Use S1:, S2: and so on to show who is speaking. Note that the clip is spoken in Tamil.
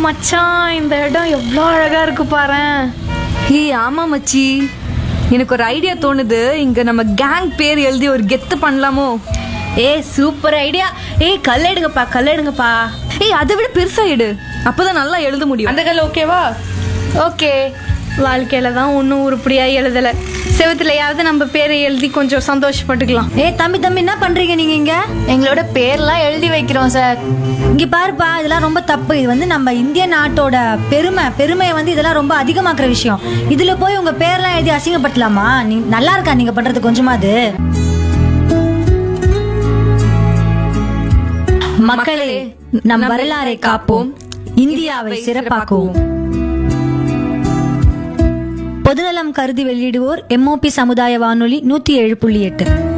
S1: மச்சான் இந்த இடம் எவ்வளோ அழகா இருக்கு பாரேன்
S2: ஏய் ஆமா மச்சி எனக்கு ஒரு ஐடியா தோணுது இங்க நம்ம கேங் பேர் எழுதி ஒரு கெத்து பண்ணலாமோ
S1: ஏய் சூப்பர் ஐடியா ஏய் கல் எடுங்கப்பா கல் எடுங்கப்பா
S2: ஏய் அதை விட பெருசா எடு அப்பதான் நல்லா எழுத முடியும்
S1: அந்த கல் ஓகேவா
S2: ஓகே
S1: வாழ்க்கையில தான் ஒன்றும் உருப்படியா எழுதலை செவத்துலையாவது நம்ம பேரை எழுதி கொஞ்சம் சந்தோஷப்பட்டுக்கலாம்
S3: ஏய் தம்பி தம்பி என்ன பண்றீங்க நீங்க இங்க
S4: எங்களோட பேர்லாம் எழுதி வைக்கிறோம் சார்
S3: இங்க பாருப்பா இதெல்லாம் ரொம்ப தப்பு இது வந்து நம்ம இந்திய நாட்டோட பெருமை பெருமையை வந்து இதெல்லாம் ரொம்ப அதிகமாக்குற விஷயம் இதுல போய் உங்க பேர்லாம் எழுதி அசிங்கப்படுத்தலாமா நீ நல்லா இருக்கா நீங்க பண்றது கொஞ்சமாது மக்களே நம் வரலாறை காப்போம் இந்தியாவை சிறப்பாக்குவோம் பொதுநலம் கருதி வெளியிடுவோர் எம்ஓபி சமுதாய வானொலி நூத்தி ஏழு புள்ளி எட்டு